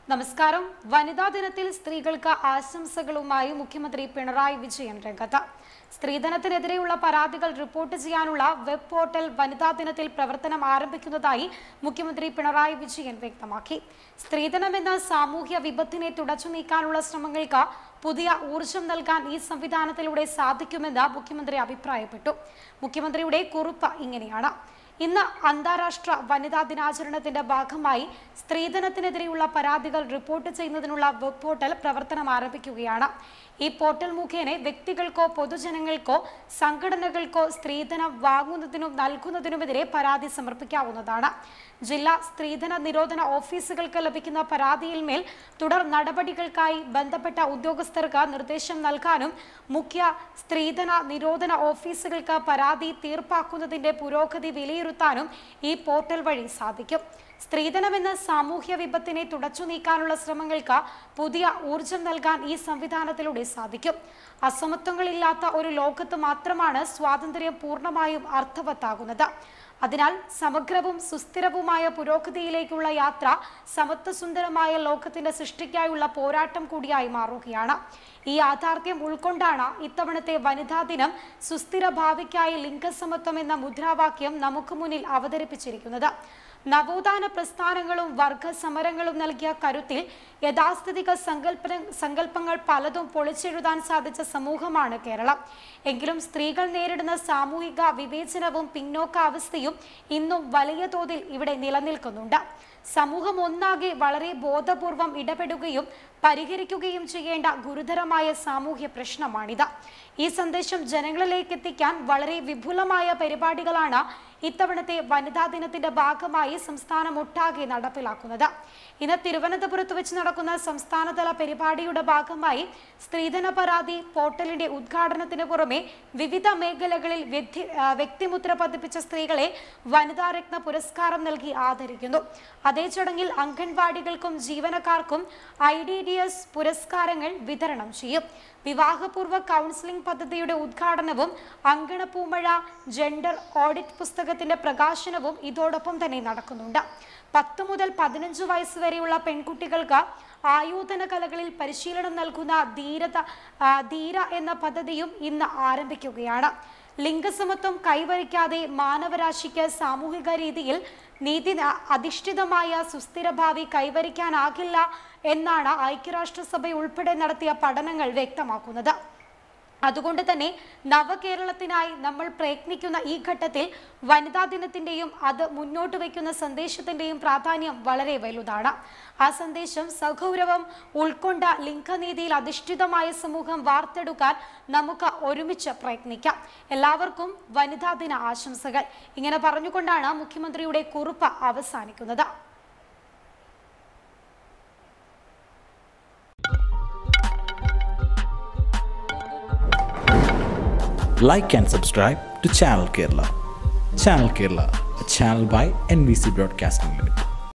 നമസ്കാരം വനിതാ ദിനത്തിൽ സ്ത്രീകൾക്ക് ആശംസകളുമായി മുഖ്യമന്ത്രി പിണറായി വിജയൻ രംഗത്ത് സ്ത്രീധനത്തിനെതിരെയുള്ള പരാതികൾ റിപ്പോർട്ട് ചെയ്യാനുള്ള വെബ് പോർട്ടൽ വനിതാ ദിനത്തിൽ പ്രവർത്തനം ആരംഭിക്കുന്നതായി മുഖ്യമന്ത്രി പിണറായി വിജയൻ വ്യക്തമാക്കി സ്ത്രീധനം എന്ന സാമൂഹ്യ വിപത്തിനെ തുടച്ചു നീക്കാനുള്ള ശ്രമങ്ങൾക്ക് പുതിയ ഊർജം നൽകാൻ ഈ സംവിധാനത്തിലൂടെ സാധിക്കുമെന്ന് മുഖ്യമന്ത്രി അഭിപ്രായപ്പെട്ടു മുഖ്യമന്ത്രിയുടെ കുറിപ്പ് ഇങ്ങനെയാണ് ഇന്ന് അന്താരാഷ്ട്ര വനിതാ ദിനാചരണത്തിന്റെ ഭാഗമായി സ്ത്രീധനത്തിനെതിരെയുള്ള പരാതികൾ റിപ്പോർട്ട് ചെയ്യുന്നതിനുള്ള വെബ് പോർട്ടൽ പ്രവർത്തനം ആരംഭിക്കുകയാണ് ഈ പോർട്ടൽ മുഖേന വ്യക്തികൾക്കോ പൊതുജനങ്ങൾക്കോ സംഘടനകൾക്കോ സ്ത്രീധനം വാങ്ങുന്നതിനും നൽകുന്നതിനുമെതിരെ പരാതി സമർപ്പിക്കാവുന്നതാണ് ജില്ലാ സ്ത്രീധന നിരോധന ഓഫീസുകൾക്ക് ലഭിക്കുന്ന പരാതിയിൽ മേൽ തുടർ നടപടികൾക്കായി ബന്ധപ്പെട്ട ഉദ്യോഗസ്ഥർക്ക് നിർദ്ദേശം നൽകാനും മുഖ്യ സ്ത്രീധന നിരോധന ഓഫീസുകൾക്ക് പരാതി തീർപ്പാക്കുന്നതിന്റെ പുരോഗതി വിലയിരുത്താനും ഈ പോർട്ടൽ വഴി സാധിക്കും സ്ത്രീധനം എന്ന സാമൂഹ്യ വിപത്തിനെ തുടച്ചു നീക്കാനുള്ള ശ്രമങ്ങൾക്ക് പുതിയ ഊർജം നൽകാൻ ഈ സംവിധാനത്തിലൂടെ സാധിക്കും അസമത്വങ്ങളില്ലാത്ത ഒരു ലോകത്ത് മാത്രമാണ് സ്വാതന്ത്ര്യം പൂർണ്ണമായും അർത്ഥവത്താകുന്നത് അതിനാൽ സമഗ്രവും സുസ്ഥിരവുമായ പുരോഗതിയിലേക്കുള്ള യാത്ര സമത്വസുന്ദരമായ ലോകത്തിന്റെ സൃഷ്ടിക്കായുള്ള പോരാട്ടം കൂടിയായി മാറുകയാണ് ഈ യാഥാർത്ഥ്യം ഉൾക്കൊണ്ടാണ് ഇത്തവണത്തെ വനിതാ ദിനം സുസ്ഥിര ഭാവിക്കായി ലിംഗസമത്വം എന്ന മുദ്രാവാക്യം നമുക്ക് മുന്നിൽ അവതരിപ്പിച്ചിരിക്കുന്നത് നവോത്ഥാന പ്രസ്ഥാനങ്ങളും വർഗ സമരങ്ങളും നൽകിയ കരുത്തിൽ യഥാസ്ഥിതിക സങ്കല്പ സങ്കല്പങ്ങൾ പലതും പൊളിച്ചെഴുതാൻ സാധിച്ച സമൂഹമാണ് കേരളം എങ്കിലും സ്ത്രീകൾ നേരിടുന്ന സാമൂഹിക വിവേചനവും പിന്നോക്കാവസ്ഥയും ഇന്നും വലിയ തോതിൽ ഇവിടെ നിലനിൽക്കുന്നുണ്ട് സമൂഹം ഒന്നാകെ വളരെ ബോധപൂർവം ഇടപെടുകയും പരിഹരിക്കുകയും ചെയ്യേണ്ട ഗുരുതരമായ സാമൂഹ്യ പ്രശ്നമാണിത് ഈ സന്ദേശം ജനങ്ങളിലേക്ക് എത്തിക്കാൻ വളരെ വിപുലമായ പരിപാടികളാണ് ഇത്തവണത്തെ വനിതാ ദിനത്തിന്റെ ഭാഗമായി സംസ്ഥാനം ഒട്ടാകെ നടപ്പിലാക്കുന്നത് ഇന്ന് തിരുവനന്തപുരത്ത് വെച്ച് നടക്കുന്ന സംസ്ഥാനതല പരിപാടിയുടെ ഭാഗമായി സ്ത്രീധന പരാതി പോർട്ടലിന്റെ ഉദ്ഘാടനത്തിന് പുറമെ വിവിധ മേഖലകളിൽ വ്യക്തി- ആ, വ്യക്തിമുദ്ര പതിപ്പിച്ച സ്ത്രീകളെ വനിതാ രത്ന പുരസ്കാരം നൽകി ആദരിക്കുന്നു അതേ ചടങ്ങിൽ അംഗൻവാടികൾക്കും ജീവനക്കാർക്കും ഐ ഡി ഡി എസ് പുരസ്കാരങ്ങൾ വിതരണം ചെയ്യും വിവാഹപൂർവ്വ കൗൺസിലിംഗ് പദ്ധതിയുടെ ഉദ്ഘാടനവും അങ്കണപ്പൂമഴ ജെൻഡർ ഓഡിറ്റ് പുസ്തകത്തിന്റെ പ്രകാശനവും ഇതോടൊപ്പം തന്നെ നടക്കുന്നുണ്ട് പത്ത് മുതൽ പതിനഞ്ച് വയസ്സ് വരെയുള്ള പെൺകുട്ടികൾക്ക് ആയോധന കലകളിൽ പരിശീലനം നൽകുന്ന ധീരത ആ, ധീര എന്ന പദ്ധതിയും ഇന്ന് ആരംഭിക്കുകയാണ് ലിംഗസമത്വം കൈവരിക്കാതെ മാനവരാശിക്ക് സാമൂഹിക രീതിയിൽ നീതി ന- അധിഷ്ഠിതമായ സുസ്ഥിര ഭാവി കൈവരിക്കാനാകില്ല എന്നാണ് ഐക്യരാഷ്ട്രസഭ ഉൾപ്പെടെ നടത്തിയ പഠനങ്ങൾ വ്യക്തമാക്കുന്നത് അതുകൊണ്ട് തന്നെ നവകേരളത്തിനായി നമ്മൾ പ്രയത്നിക്കുന്ന ഈ ഘട്ടത്തിൽ വനിതാ ദിനത്തിന്റെയും അത് മുന്നോട്ട് വയ്ക്കുന്ന സന്ദേശത്തിന്റെയും പ്രാധാന്യം വളരെ വലുതാണ് ആ സന്ദേശം സഗൗരവം ഉൾക്കൊണ്ട ലിംഗനീതിയിൽ അധിഷ്ഠിതമായ സമൂഹം വാർത്തെടുക്കാൻ നമുക്ക് ഒരുമിച്ച് പ്രയത്നിക്കാം എല്ലാവർക്കും വനിതാ ദിന ആശംസകൾ ഇങ്ങനെ പറഞ്ഞുകൊണ്ടാണ് മുഖ്യമന്ത്രിയുടെ കുറിപ്പ് അവസാനിക്കുന്നത് like and subscribe to Channel Kerala. Channel Kerala, a channel by NBC Broadcasting Limited.